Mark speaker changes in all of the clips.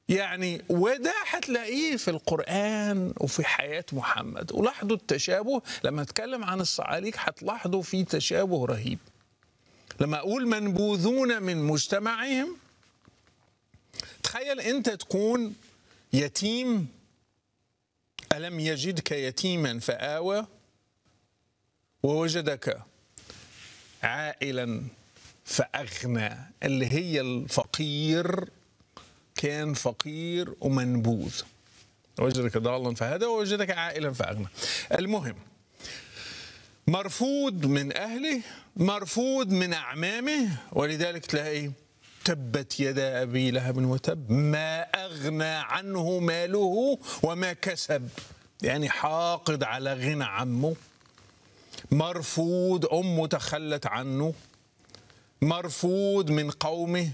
Speaker 1: يعني وده هتلاقيه في القرآن وفي حياة محمد ولاحظوا التشابه لما اتكلم عن الصعاليك هتلاحظوا في تشابه رهيب لما أقول منبوذون من مجتمعهم تخيل أنت تكون يتيم ألم يجدك يتيما فآوى ووجدك عائلا فأغنى اللي هي الفقير كان فقير ومنبوذ وجدك ضالا فهدى ووجدك عائلا فأغنى المهم مرفوض من أهله مرفوض من أعمامه ولذلك تلاقي تبت يدا أبي لهب وتب ما أغنى عنه ماله وما كسب يعني حاقد على غنى عمه مرفوض أمه تخلت عنه مرفوض من قومه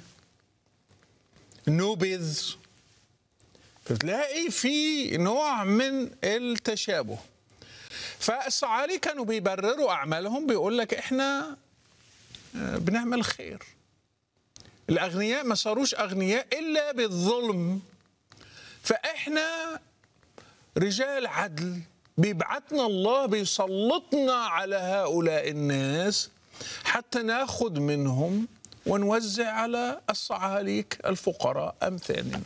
Speaker 1: نبذ فتلاقي في نوع من التشابه فالصعالي كانوا بيبرروا أعمالهم بيقول لك إحنا بنعمل خير الأغنياء ما صاروش أغنياء إلا بالظلم فإحنا رجال عدل بيبعتنا الله بيسلطنا على هؤلاء الناس حتى ناخذ منهم ونوزع على الصعاليك الفقراء أمثالنا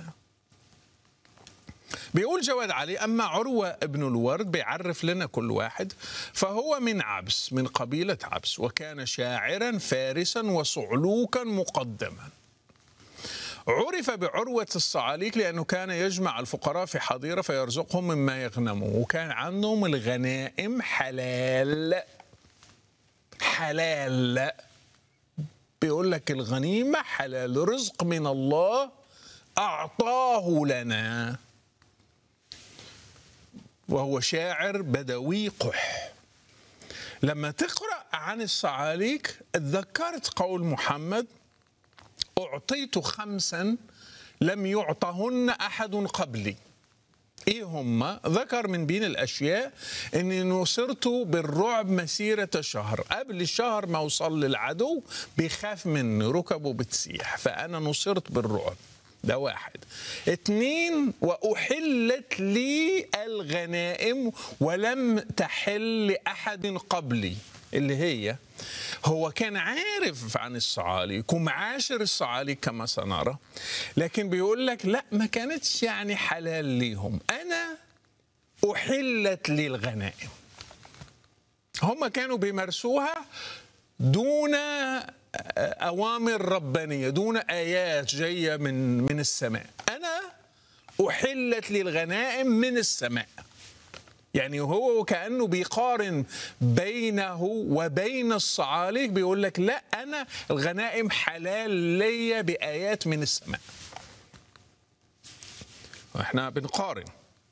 Speaker 1: بيقول جواد علي أما عروة ابن الورد بيعرف لنا كل واحد فهو من عبس من قبيلة عبس وكان شاعرا فارسا وصعلوكا مقدما عرف بعروة الصعاليك لأنه كان يجمع الفقراء في حظيرة فيرزقهم مما يغنموا وكان عندهم الغنائم حلال حلال بيقول لك الغنيمة حلال رزق من الله أعطاه لنا وهو شاعر بدوي قح لما تقرأ عن الصعاليك تذكرت قول محمد أعطيت خمسا لم يعطهن أحد قبلي ايه هم ذكر من بين الاشياء اني نصرت بالرعب مسيره شهر قبل الشهر ما اوصل للعدو بيخاف مني ركبه بتسيح فانا نصرت بالرعب ده واحد اتنين وأحلت لي الغنائم ولم تحل لأحد قبلي اللي هي هو كان عارف عن الصعاليك ومعاشر الصعاليك كما سنرى لكن بيقول لك لا ما كانتش يعني حلال ليهم أنا أحلت لي الغنائم هم كانوا بيمارسوها دون أوامر ربانية دون آيات جاية من من السماء أنا أحلت لي الغنائم من السماء يعني هو وكأنه بيقارن بينه وبين الصعاليك بيقول لك لا أنا الغنائم حلال ليا بآيات من السماء احنا بنقارن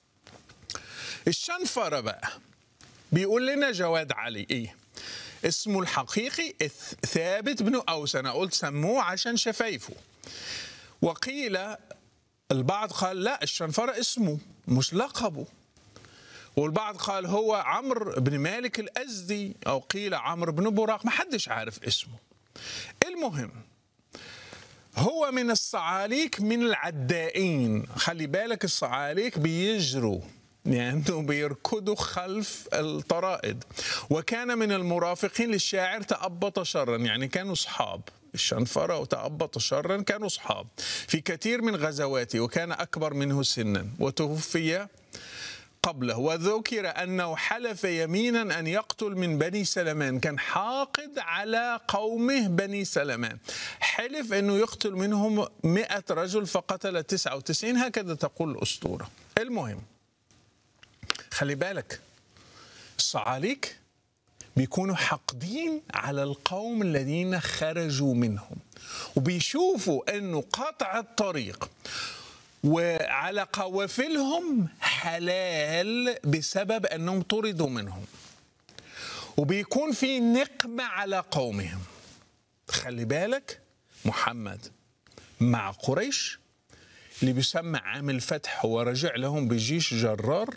Speaker 1: الشنفرة بقى بيقول لنا جواد علي ايه اسمه الحقيقي ثابت بن أوس أنا قلت سموه عشان شفايفه وقيل البعض قال لا الشنفرة اسمه مش لقبه والبعض قال هو عمرو بن مالك الأزدي أو قيل عمرو بن براق ما حدش عارف اسمه المهم هو من الصعاليك من العدائين خلي بالك الصعاليك بيجروا يعني بيركضوا خلف الطرائد وكان من المرافقين للشاعر تأبط شرا يعني كانوا أصحاب الشنفرة وتأبط شرا كانوا أصحاب في كثير من غزواته وكان أكبر منه سنا وتوفي قبله وذكر أنه حلف يمينا أن يقتل من بني سلمان كان حاقد على قومه بني سلمان حلف أنه يقتل منهم مئة رجل فقتل 99 هكذا تقول الأسطورة المهم خلي بالك الصعاليك بيكونوا حاقدين على القوم الذين خرجوا منهم وبيشوفوا انه قطع الطريق وعلى قوافلهم حلال بسبب انهم طردوا منهم وبيكون في نقمه على قومهم خلي بالك محمد مع قريش اللي بيسمى عام الفتح هو رجع لهم بجيش جرار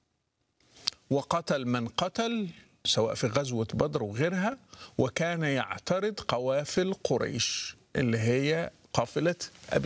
Speaker 1: وقتل من قتل سواء في غزوة بدر وغيرها وكان يعترض قوافل قريش اللي هي قافلة أبي